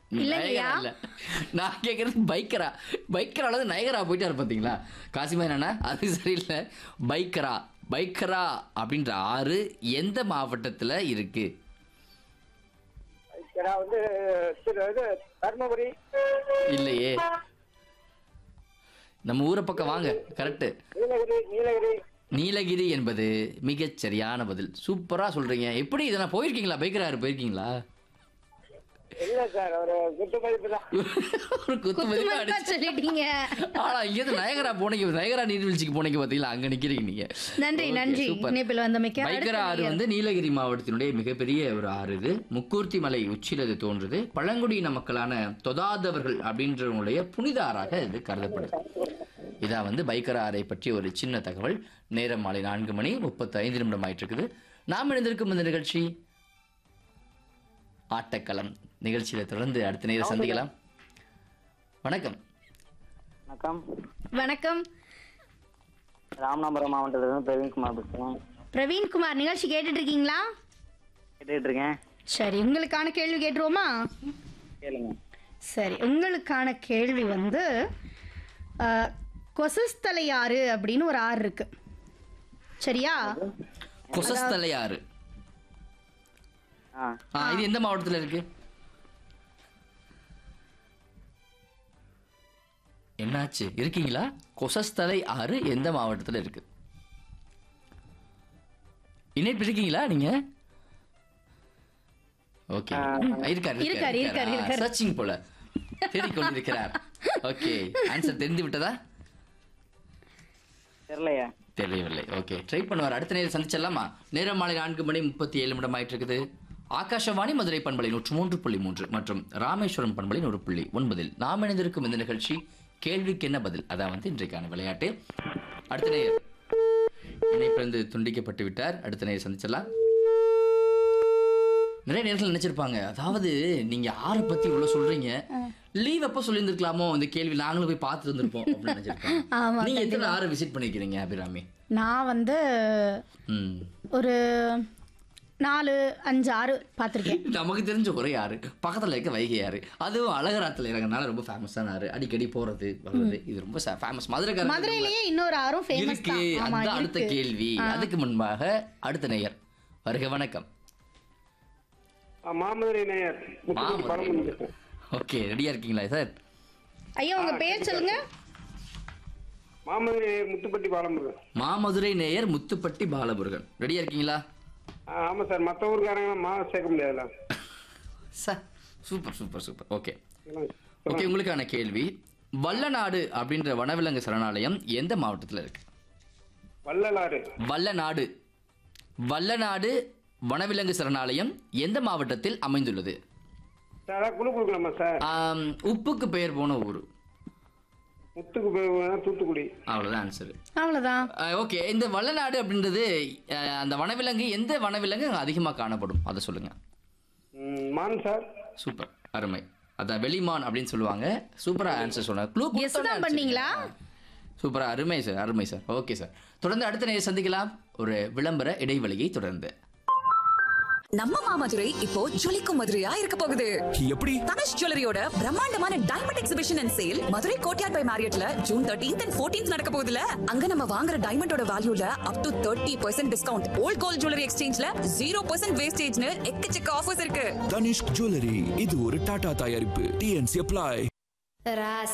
இல்லைங்கய்யா. நயகரா இல்ல நான் கேட்கறது பைக்கரா பைக்கரால நயகரா போயிட்டாரு பாத்தீங்களா காசிமா என்னன்னா அது சரியில்லை பைக்கரா பைக்கரா அப்படின்ற ஆறு எந்த மாவட்டத்துல இருக்கு நான் வந்து திரு- இது தர்மபுரி இல்லையே நம்ம ஊரை பக்கம் வாங்க கரெக்ட் நீலகிரி நீலகிரி நீலகிரி என்பது மிகச் சரியான பதில் சூப்பரா சொல்றீங்க எப்படி இதெல்லாம் போயிருக்கீங்களா பைக்கராரு போயிருக்கீங்களா இல்ல சார் ஒரு குட்டு மதிப்பு தான் ஒரு குத்து மதிப்பா குத்துமதிப்பா அடிச்சு சொல்லிட்டீங்க ஆனா இங்க நயகரா போனீங்க நயகரா நீர்வீழ்ச்சிக்கு போனீங்க பாத்தீங்களா அங்க நிக்கிறீங்க நீங்க நன்றி Okay, நன்றி super. இணைப்பில் வந்தமைக்கு பைக்கரா ஆறு வந்து நீலகிரி மாவட்டத்தினுடைய மிகப்பெரிய ஒரு ஆறு இது முக்கூர்த்தி மலை உச்சியில் இது தோன்றுது பழங்குடியின மக்களான தொதாதவர்கள் அப்படின்றவங்களுடைய புனித ஆறாக இது கருதப்படுது இதான் வந்து பைக்கரா ஆறை பற்றிய ஒரு சின்ன தகவல் நேரம் மாலை நான்கு மணி முப்பத்தி ஐந்து நிமிடம் ஆயிட்டு இருக்குது நாம் இணைந்திருக்கும் இந்த நிகழ்ச்சி ஆட்டக்களம் நிகழ்ச்சியில தொடர்ந்து அடுத்த நேரம் சந்திக்கலாம் வணக்கம் வணக்கம் வணக்கம் ராமநாதபுரம் மாவட்டத்திலிருந்து பிரவீன்குமார் பேசுகிறேன் பிரவீன்குமார் நிகழ்ச்சி கேட்டுட்டு இருக்கீங்களா கேட்டுக்கிட்டு இருக்கேன் சரி உங்களுக்கான கேள்வி கேட்டுருவோமா கேளுங்க சரி உங்களுக்கான கேள்வி வந்து அஹ், கொசஸ்தலையாறு அப்படின்னு ஒரு ஆறு இருக்கு சரியா கொசஸ்தலை ஆறு ஆ ஆ இது எந்த மாவட்டத்துல இருக்கு என்னாச்சு இருக்கீங்களா கொசஸ்தலை ஆறு எந்த மாவட்டத்துல இருக்கு இணைப்பு இருக்கீங்களா நீங்க ஓகே இருக்காரு இருக்காரு, இருக்காரு, இருக்காரு. சர்ச்சிங் போல தேடிக்கொண்டிருக்கிறார் ஓகே ஆன்சர் தெரிந்து விட்டதா தெரியலையா தெரியவில்லை ஓகே ட்ரை பண்ணுவார் அடுத்த நேரம் சந்திச்சிடலாமா நேரம் மாலை நான்கு மணி முப்பத்தி ஏழு நிமிடம் ஆயிட்டு இருக்குது ஆகாஷவாணி மதுரை பண்பலை நூற்று மூன்று புள்ளி மூன்று மற்றும் ராமேஸ்வரம் பண்பலை நூறு புள்ளி ஒன்பதில் நாம் இணைந்திருக்கும் இந்த நிகழ்ச்சி கேள்விக்கு என்ன பதில் அதான் வந்து இன்றைக்கான விளையாட்டு அடுத்த நேர் இணைப்பிலிருந்து துண்டிக்கப்பட்டு விட்டார் அடுத்த நேரம் சந்திச்சிடலாம் நிறைய நேரத்தில் நினைச்சிருப்பாங்க அதாவது நீங்க ஆரை பத்தி இவ்வளவு சொல்றீங்க லீவ் அப்போ சொல்லியிருந்திருக்கலாமோ இந்த கேள்வி நாங்களும் போய் பார்த்து இருந்திருப்போம் அப்படின்னு நினைச்சிருப்பாங்க ஆமா நீங்க எத்தனை ஆறு விசிட் பண்ணிக்கிறீங்க அபிராமி நான் வந்து ம் ஒரு நாலு அஞ்சு ஆறு பார்த்துருக்கேன் நமக்கு தெரிஞ்ச ஒரே ஆறு பக்கத்துல இருக்க வைகை ஆறு அதுவும் அழகராத்துல இறங்கினால ரொம்ப ஃபேமஸான ஆறு அடிக்கடி போறது வர்றது இது ரொம்ப ஃபேமஸ் மதுரைக்காரங்க மதுரையிலேயே இன்னொரு ஆறும் ஃபேமஸ் இருக்கு தான் ஆமா அந்த அடுத்த இருக்கு கேள்வி அதுக்கு முன்பாக அடுத்த நேயர் வருக வணக்கம் ஆ, மாமதுரை நேயர் முத்துக்குடி பழமுன் பேசுறேன். ஓகே ரெடியா இருக்கீங்களா சார் ஐயா உங்க பேர் சொல்லுங்க மாமதுரை நேயர் முத்துப்பட்டி பாலமுருகன் மாமதுரை நேயர் முத்துப்பட்டி பாலமுருகன் ரெடியா இருக்கீங்களா ஆ, ஆமா சார் மத்த ஊருக்காரங்க மா சேர்க்க முடியாதுல்ல sir super super super okay சொல்லுங்க. ஓகே உங்களுக்கான கேள்வி வல்லநாடு அப்படின்ற வனவிலங்கு சரணாலயம் எந்த மாவட்டத்தில் இருக்கு வள்ளலாறு வல்லநாடு வல்லநாடு வனவிலங்கு சரணாலயம் எந்த மாவட்டத்தில் அமைந்துள்ளது சார் அதான் குழு கொடுக்கலாமா சார் ஆம், உப்புக்கு பெயர் போன ஊர் முத்துக்கு போய் தூத்துக்குடி அவ்வளோதான் ஆன்சர் அவ்வளவுதான் ஓகே இந்த வல்லநாடு அப்படின்றது அஹ், அந்த வனவிலங்கு எந்த வனவிலங்கு அங்க அதிகமாக காணப்படும் அதை சொல்லுங்க ம், மான் சார் சூப்பர் அருமை அதான் வெளிமான் அப்படின்னு சொல்லுவாங்க சூப்பரா ஆன்சர் சொன்னாங்க க்ளூ Guess தான் பண்ணீங்களா? சூப்பரா அருமை சார் அருமை சார் ஓகே சார் தொடர்ந்து அடுத்த நேரம் சந்திக்கலாம் ஒரு விளம்பர இடைவெளியை தொடர்ந்து நம்ம மாமதுரை இப்போ ஜொலிக்கும் மதுரையா இருக்க போகுது எப்படி தனுஷ் ஜுவல்லரியோட பிரம்மாண்டமான diamond exhibition and sale Madurai Courtyard by மேரியட்ல ஜூன் தேர்ட்டீன்த் அண்ட் ஃபோர்டீன்த் நடக்க போகுதுல அங்க நம்ம வாங்குற டைமண்டோட வேல்யூல up to thirty percent discount old gold jewellery எக்ஸ்சேஞ்ச்ல ஜீரோ பர்சன்ட் வேஸ்டேஜ்னு எக்கச்சக்க ஆஃபர்ஸ் இருக்கு தனிஷ்க் ஜுவல்லரி இது ஒரு டாடா தயாரிப்பு டிஎன்சி அப்ளை